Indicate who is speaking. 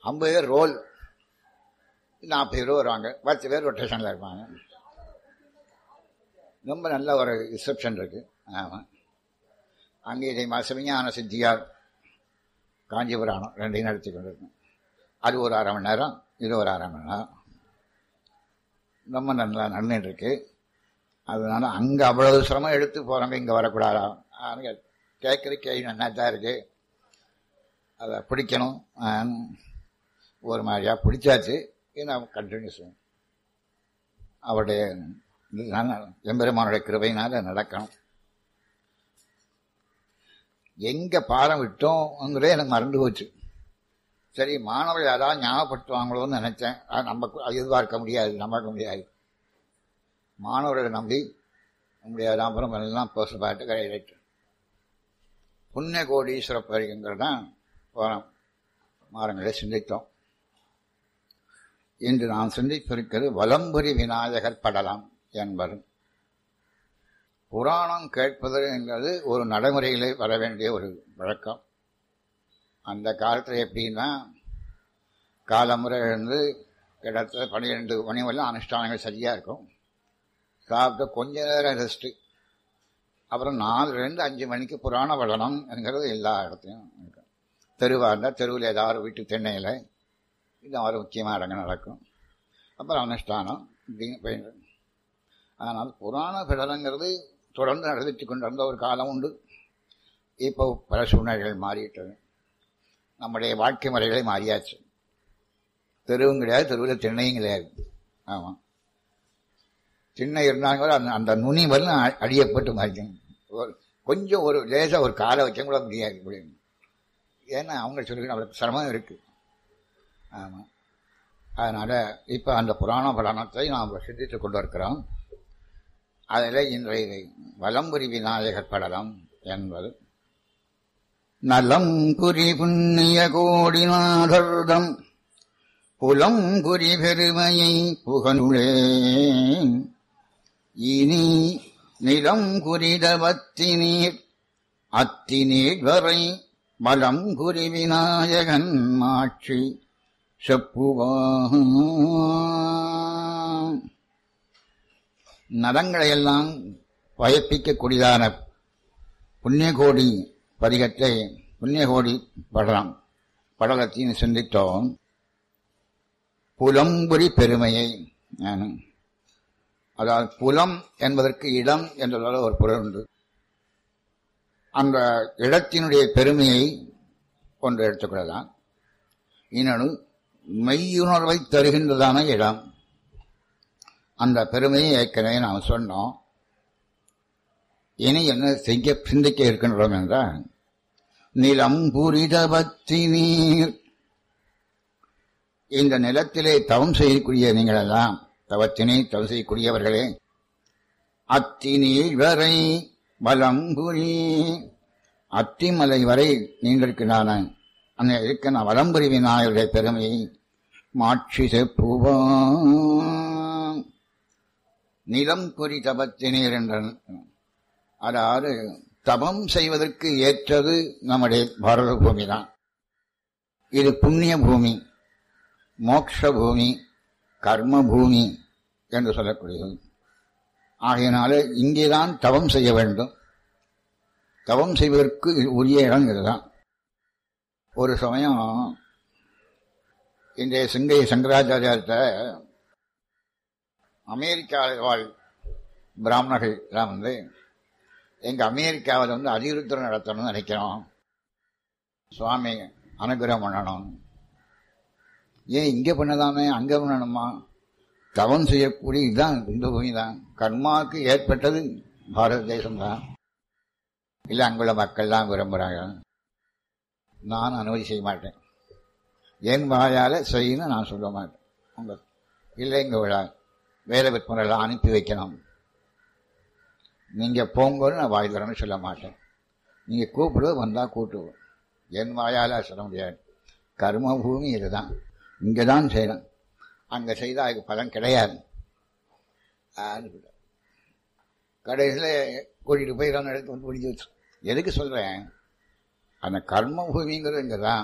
Speaker 1: ஐம்பது பேர் ரோல் நாற்பது பேர் வருவாங்க பத்து பேர் ரொட்டேஷனில் இருப்பாங்க ரொம்ப நல்ல ஒரு ரிசப்ஷன் இருக்கு ஆமாம் அங்கே இதை சிவஞான சித்தியார் காஞ்சிபுராணம் ரெண்டையும் நடத்தி கொண்டிருக்கோம் அது ஒரு அரை மணி நேரம் இது ஒரு அரை மணி நேரம் ரொம்ப நல்லா நடந்துட்டு இருக்கு அதனால அங்கே அவ்வளவு சிரமம் எடுத்து போகிறவங்க இங்கே வரக்கூடாதா கேட்குற கேள்வி நல்லா தான் இருக்கு அதை பிடிக்கணும் ஒரு மாதிரியாக பிடிச்சாச்சு நான் கண்டினியூஸ் அவருடைய எம்பெருமானுடைய கிருபையினால நடக்கணும் எங்க பாடம் விட்டோங்கிறதே எனக்கு மறந்து போச்சு சரி மாணவர்கள் யாராவது ஞாபகப்படுத்துவாங்களோன்னு நினைச்சேன் அது நம்ம எதிர்பார்க்க முடியாது நம்ப முடியாது மாணவர்களை நம்பி நம்முடைய ராமபுரம் எல்லாம் பேச பாட்டு கையிட்டு புண்ணிய கோடீஸ்வர பரிங்கிறது தான் போகிறோம் மாறங்களை சிந்தித்தோம் இன்று நாம் சிந்தித்திருக்கிறது வலம்புரி விநாயகர் படலாம் என்பது புராணம் கேட்பது என்பது ஒரு நடைமுறையிலே வர வேண்டிய ஒரு வழக்கம் அந்த காலத்தில் எப்படின்னா காலமுறை இருந்து கிட்டத்தட்ட பன்னிரெண்டு மணி வரலாம் அனுஷ்டானங்கள் சரியாக இருக்கும் சாப்பிட்டு கொஞ்ச நேரம் ரெஸ்ட்டு அப்புறம் நாலுலேருந்து அஞ்சு மணிக்கு புராண படனம் என்கிறது எல்லா இடத்துலையும் இருக்கும் தெருவாக இருந்தால் தெருவில் ஏதாவது வீட்டு திண்ணையில் இது ஒரு முக்கியமான இடங்கள் நடக்கும் அப்புறம் அனுஷ்டானம் இப்படின்னு போயிட்டு ஆனால் புராண படனங்கிறது தொடர்ந்து நடத்திட்டு கொண்டு வந்த ஒரு காலம் உண்டு இப்போ பல சூழ்நிலைகள் மாறிவிட்டது நம்முடைய வாழ்க்கை முறைகளே மாறியாச்சு தெருவும் கிடையாது தெருவில் திண்ணையும் கிடையாது ஆமாம் சின்ன இருந்தாங்க கூட அந்த அந்த நுனி வரலும் அடியப்பட்டு மாறிக்கணும் கொஞ்சம் ஒரு லேசாக ஒரு காலை வைக்க கூட முடியாது அப்படின்னு ஏன்னா அவங்க சொல்லி அவளுக்கு சிரமம் இருக்குது ஆமாம் அதனால் இப்போ அந்த புராண படனத்தை நாம் சிந்தித்து கொண்டு இருக்கிறோம் அதில் இன்றைய வலம்புரி விநாயகர் படலம் என்பது நலம் குறி புண்ணிய கோடிநாதர்தம் புலம் குறி பெருமையை புகனுளே இனி நிலம் குறிதவத்தினீர் அத்தினீர் வரை மலம் குறி விநாயகன் மாட்சி செப்புவா நலங்களையெல்லாம் பயப்பிக்கக்கூடியதான புண்ணியகோடி பதிகத்தை புண்ணியகோடி படலாம் படலத்தையும் சிந்தித்தோம் புலம்புரி பெருமையை அதாவது புலம் என்பதற்கு இடம் என்றதால ஒரு பொருள் உண்டு அந்த இடத்தினுடைய பெருமையை ஒன்று எடுத்துக்கொள்ளலாம் இன்னொன்று மெய்யுணர்வை தருகின்றதான இடம் அந்த பெருமையை ஏற்கனவே நாம் சொன்னோம் இனி என்ன செய்ய சிந்திக்க இருக்கின்றோம் என்றால் நிலம் புரிதபத்தி நீர் இந்த நிலத்திலே தவம் செய்யக்கூடிய நீங்களெல்லாம் தவத்தினை தவம் செய்யக்கூடியவர்களே அத்தினீர் வரை வலம்புரி அத்திமலை வரை நீங்களுக்கு நான் அந்த இருக்க நான் வலம்புரி விநாயகருடைய பெருமையை மாட்சி செப்புவா நிலம் குறி தபத்தினீர் என்ற அதாவது தபம் செய்வதற்கு ஏற்றது நம்முடைய பாரத பூமி தான் இது புண்ணிய பூமி மோக்ஷ பூமி கர்ம பூமி என்று சொல்லக்கூடியது ஆகையினால இங்கேதான் தவம் செய்ய வேண்டும் தவம் செய்வதற்கு உரிய இடம் இதுதான் ஒரு சமயம் இன்றைய சிங்கை சங்கராச்சாரியார்கிட்ட அமெரிக்காவில் வாழ் பிராமணர்கள் எல்லாம் வந்து எங்க அமெரிக்காவில் வந்து அதிருத்தம் நடத்தணும்னு நினைக்கிறோம் சுவாமி அனுகிரகம் பண்ணணும் ஏன் இங்கே பண்ணதாமே அங்கே பண்ணணுமா தவம் செய்யக்கூடிய இதுதான் இந்த பூமி தான் கர்மாவுக்கு ஏற்பட்டது பாரத தேசம் தான் இல்லை அங்குள்ள மக்கள் தான் விரும்புகிறாங்க நான் அனுமதி செய்ய மாட்டேன் என் வாயால் செய்யணும் நான் சொல்ல மாட்டேன் உங்கள் இல்லை இங்கே விழா வேலை விற்பனைலாம் அனுப்பி வைக்கணும் நீங்கள் போங்கன்னு நான் வாய் தரேன்னு சொல்ல மாட்டேன் நீங்கள் கூப்பிடுவது வந்தால் கூப்பிடுவோம் என் வாயால் சொல்ல முடியாது கர்ம பூமி இதுதான் இங்கே தான் செய்யணும் அங்கே செய்தால் அதுக்கு பலன் கிடையாது கடைசியில் கூட்டிகிட்டு போய் இடத்துல வந்து பிடிச்சி வச்சு எதுக்கு சொல்கிறேன் அந்த கர்ம பூமிங்கிறது இங்கே தான்